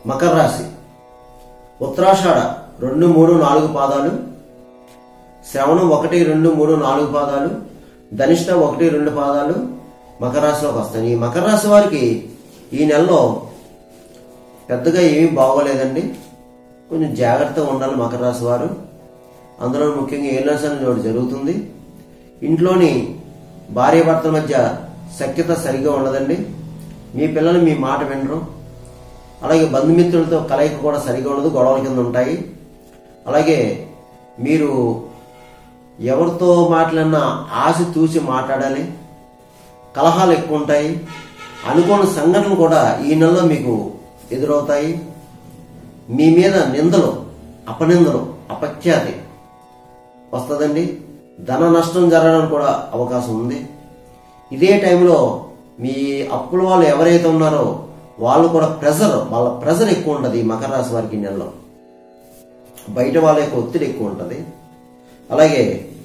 మకర రాశి ఉత్తరాషాఢ రెండు మూడు నాలుగు పాదాలు శ్రవణం ఒకటి రెండు మూడు నాలుగు పాదాలు ధనిష్ట ఒకటి రెండు పాదాలు మకర రాశిలోకి వస్తాయి ఈ మకర రాశి వారికి ఈ నెలలో పెద్దగా ఏమీ బాగోలేదండి కొంచెం జాగ్రత్తగా ఉండాలి మకర రాశి వారు అందులో ముఖ్యంగా ఏళ్ళర్స్ అనేది ఒకటి జరుగుతుంది ఇంట్లోని భార్య భర్తల మధ్య సఖ్యత సరిగా ఉండదండి మీ పిల్లలు మీ మాట వినరు అలాగే బంధుమిత్రులతో కలయిక కూడా సరిగా ఉండదు గొడవల కింద ఉంటాయి అలాగే మీరు ఎవరితో మాట్లాడినా ఆశ తూసి మాట్లాడాలి కలహాలు ఎక్కువ ఉంటాయి అనుకోని సంఘటనలు కూడా ఈ నెలలో మీకు ఎదురవుతాయి మీ మీద నిందలు అపనిందలు అపఖ్యాతి వస్తుందండి ధన నష్టం జరగడానికి కూడా అవకాశం ఉంది ఇదే టైంలో మీ అప్పుల వాళ్ళు ఎవరైతే ఉన్నారో వాళ్ళు కూడా ప్రెజర్ వాళ్ళ ప్రెజర్ ఎక్కువ ఉంటుంది ఈ మకర రాశి వారికి ఈ నెలలో బయట వాళ్ళ యొక్క ఒత్తిడి ఎక్కువ ఉంటుంది అలాగే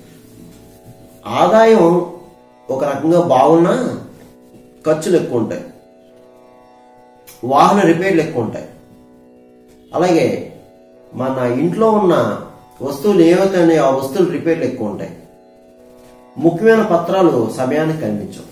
ఆదాయం ఒక రకంగా బాగున్నా ఖర్చులు ఎక్కువ ఉంటాయి వాహన రిపేర్లు ఎక్కువ ఉంటాయి అలాగే మన ఇంట్లో ఉన్న వస్తువులు ఏవైతే ఉన్నాయో ఆ వస్తువులు రిపేర్లు ఎక్కువ ఉంటాయి ముఖ్యమైన పత్రాలు సమయానికి కనిపించవు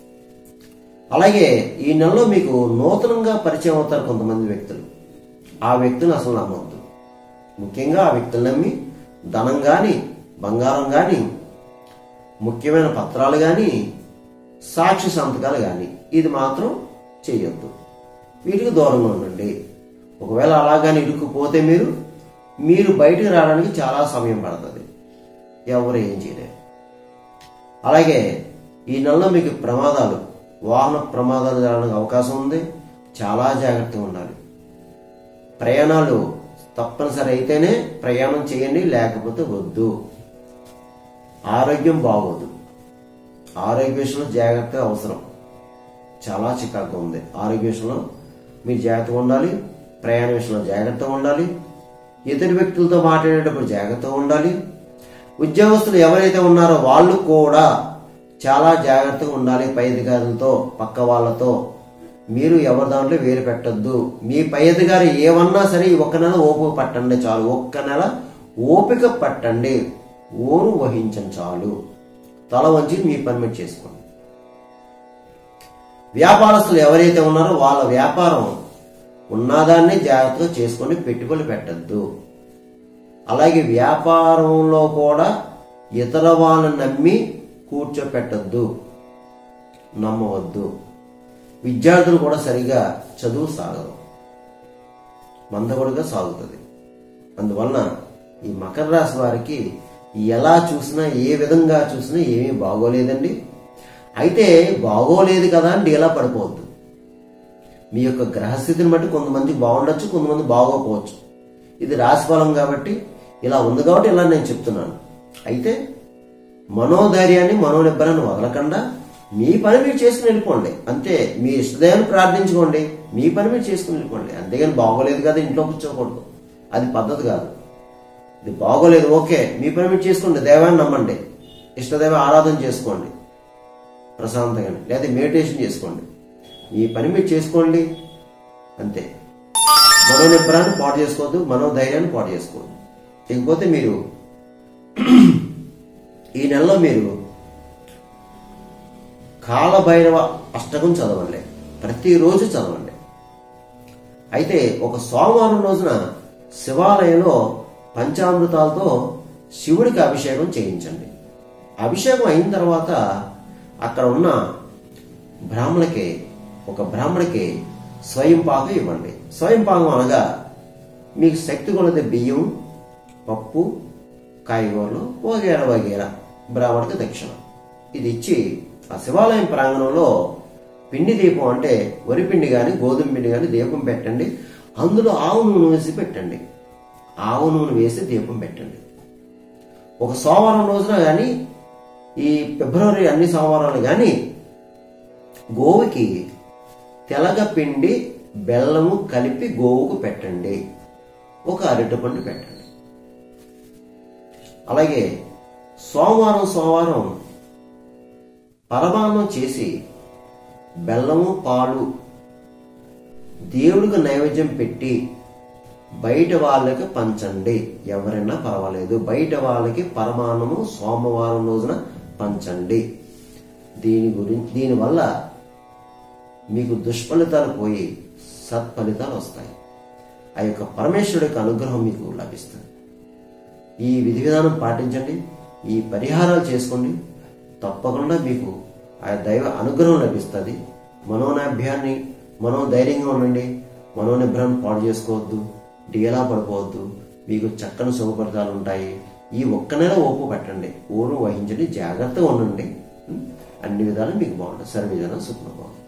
అలాగే ఈ నెలలో మీకు నూతనంగా పరిచయం అవుతారు కొంతమంది వ్యక్తులు ఆ వ్యక్తులను అసలు నమ్మవద్దు ముఖ్యంగా ఆ వ్యక్తులు నమ్మి ధనం కానీ బంగారం కానీ ముఖ్యమైన పత్రాలు కానీ సాక్షి సంతకాలు కానీ ఇది మాత్రం చేయొద్దు వీటికి దూరంగా ఉండండి ఒకవేళ అలాగని ఇరుక్కుపోతే మీరు మీరు బయటికి రావడానికి చాలా సమయం పడుతుంది ఎవరు ఏం చేయలేరు అలాగే ఈ నెలలో మీకు ప్రమాదాలు వాహన ప్రమాదాలు జరగడానికి అవకాశం ఉంది చాలా జాగ్రత్తగా ఉండాలి ప్రయాణాలు తప్పనిసరి అయితేనే ప్రయాణం చేయండి లేకపోతే వద్దు ఆరోగ్యం బాగోదు ఆరోగ్య విషయంలో జాగ్రత్త అవసరం చాలా చికాకుగా ఉంది ఆరోగ్య విషయంలో మీరు జాగ్రత్తగా ఉండాలి ప్రయాణ విషయంలో జాగ్రత్తగా ఉండాలి ఇతర వ్యక్తులతో మాట్లాడేటప్పుడు జాగ్రత్తగా ఉండాలి ఉద్యోగస్తులు ఎవరైతే ఉన్నారో వాళ్ళు కూడా చాలా జాగ్రత్తగా ఉండాలి పై అధికారులతో పక్క వాళ్ళతో మీరు ఎవరి దాంట్లో వేలు పెట్టద్దు మీ పై అధికారి ఏమన్నా సరే ఈ ఒక్క నెల ఓపిక పట్టండి చాలు ఒక్క నెల ఓపిక పట్టండి ఓరు వహించండి చాలు తల వంచి మీ పని మీరు చేసుకోండి వ్యాపారస్తులు ఎవరైతే ఉన్నారో వాళ్ళ వ్యాపారం ఉన్నదాన్ని జాగ్రత్తగా చేసుకొని పెట్టుబడి పెట్టద్దు అలాగే వ్యాపారంలో కూడా ఇతర వాళ్ళని నమ్మి కూర్చోపెట్టద్దు నమ్మవద్దు విద్యార్థులు కూడా సరిగా చదువు సాగదు మందకొడిగా సాగుతుంది అందువలన ఈ మకర రాశి వారికి ఎలా చూసినా ఏ విధంగా చూసినా ఏమీ బాగోలేదండి అయితే బాగోలేదు కదా అని డీలా పడిపోవద్దు మీ యొక్క గ్రహస్థితిని బట్టి కొంతమంది బాగుండొచ్చు కొంతమంది బాగోకపోవచ్చు ఇది రాశిఫలం కాబట్టి ఇలా ఉంది కాబట్టి ఇలా నేను చెప్తున్నాను అయితే మనోధైర్యాన్ని మనోనిబ్బరాన్ని వదలకుండా మీ పని మీరు చేసుకుని వెళ్ళిపోండి అంతే మీ ఇష్టదయాన్ని ప్రార్థించుకోండి మీ పని మీరు చేసుకుని వెళ్ళిపోండి అంతేగాని బాగోలేదు కదా ఇంట్లో కూర్చోకూడదు అది పద్ధతి కాదు ఇది బాగోలేదు ఓకే మీ పని మీరు చేసుకోండి దైవాన్ని నమ్మండి ఇష్టదైవ ఆరాధన చేసుకోండి ప్రశాంతంగా లేదా మెడిటేషన్ చేసుకోండి మీ పని మీరు చేసుకోండి అంతే మనోనిబ్బరాన్ని పాటు చేసుకోవద్దు మనోధైర్యాన్ని పాటు చేసుకోవద్దు ఇకపోతే మీరు ఈ నెలలో మీరు కాలభైరవ అష్టకం చదవండి ప్రతిరోజు చదవండి అయితే ఒక సోమవారం రోజున శివాలయంలో పంచామృతాలతో శివుడికి అభిషేకం చేయించండి అభిషేకం అయిన తర్వాత అక్కడ ఉన్న బ్రాహ్మణికి ఒక బ్రాహ్మణికి స్వయం పాకం ఇవ్వండి స్వయం పాకం అనగా మీకు శక్తి కొలది బియ్యం పప్పు కాయగూరలు వగేర వగేర బ్రాహ్మణికి దక్షిణ ఇది ఇచ్చి ఆ శివాలయం ప్రాంగణంలో పిండి దీపం అంటే వరి పిండి కానీ గోధుమ పిండి కానీ దీపం పెట్టండి అందులో ఆవు నూనె వేసి పెట్టండి ఆవు నూనె వేసి దీపం పెట్టండి ఒక సోమవారం రోజున కానీ ఈ ఫిబ్రవరి అన్ని సోమవారాలు కానీ గోవుకి తెలగ పిండి బెల్లము కలిపి గోవుకు పెట్టండి ఒక అరటిపండు పెట్టండి అలాగే సోమవారం సోమవారం పరమాన్నం చేసి బెల్లము పాలు దేవుడికి నైవేద్యం పెట్టి బయట వాళ్ళకి పంచండి ఎవరైనా పర్వాలేదు బయట వాళ్ళకి పరమాన్నము సోమవారం రోజున పంచండి దీని గురించి దీనివల్ల మీకు దుష్ఫలితాలు పోయి సత్ఫలితాలు వస్తాయి ఆ యొక్క పరమేశ్వరుడి యొక్క అనుగ్రహం మీకు లభిస్తుంది ఈ విధి విధానం పాటించండి ఈ పరిహారాలు చేసుకోండి తప్పకుండా మీకు ఆ దైవ అనుగ్రహం లభిస్తుంది మనోనాభ్యాన్ని మనోధైర్యంగా ఉండండి మనోనిభ్రం పాడు చేసుకోవద్దు డీలా పడిపోవద్దు మీకు చక్కని శుభఫలితాలు ఉంటాయి ఈ ఒక్క నెల ఓపు పెట్టండి ఊరు వహించండి జాగ్రత్తగా ఉండండి అన్ని విధాలు మీకు బాగుంటుంది సర్వ విధానం సుఖంగా బాగుంటుంది